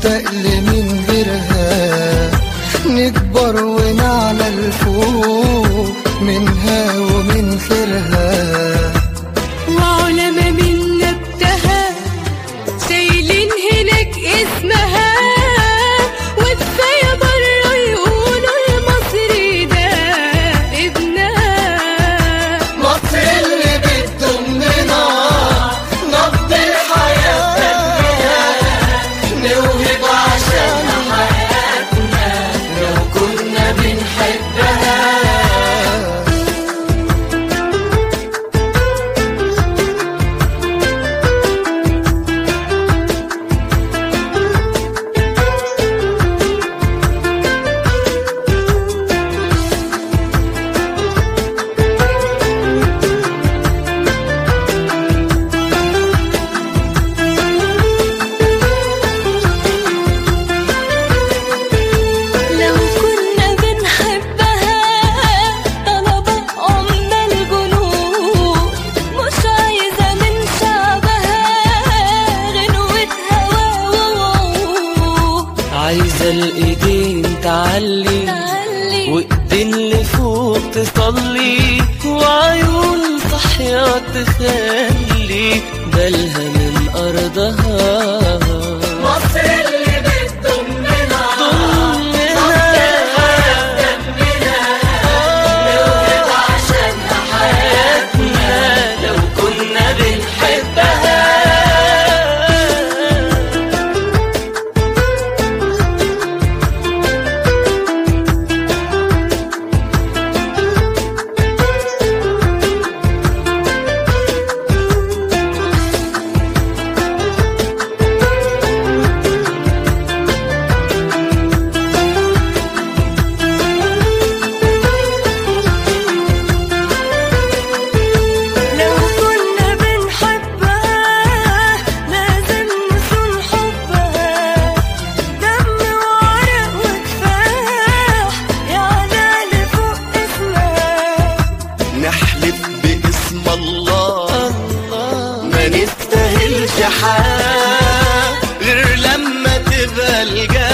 مشتاق لمن غيرها نكبر ونعلى الفوق منها ومن خيرها وعلماء من نبتها شايلين هناك اسمها وكفاية برا يقولوا المصري ده ابنها مصر اللي بتضمنا نبض الحياة دمنا نوهب عشان حياتنا لو كنا بنحبها لو كنا بنحبها طلبة عمنا الجنود مش عايزة من شعبها غنوة هوا عايزة الإيدين تعلي تعلي وإيدين لفوق تصلي وعيون صحية تخلي بالها من أرضها مصر اللي بتضمنا حياتنا لو كنا بنحبها لو كنا بنحبها لازم نصون حبها دم وعرق وكفاح يعلى لفوق اسمها نحلف باسم الله ما نستاهلش حاجة غير لما تبقى الجنة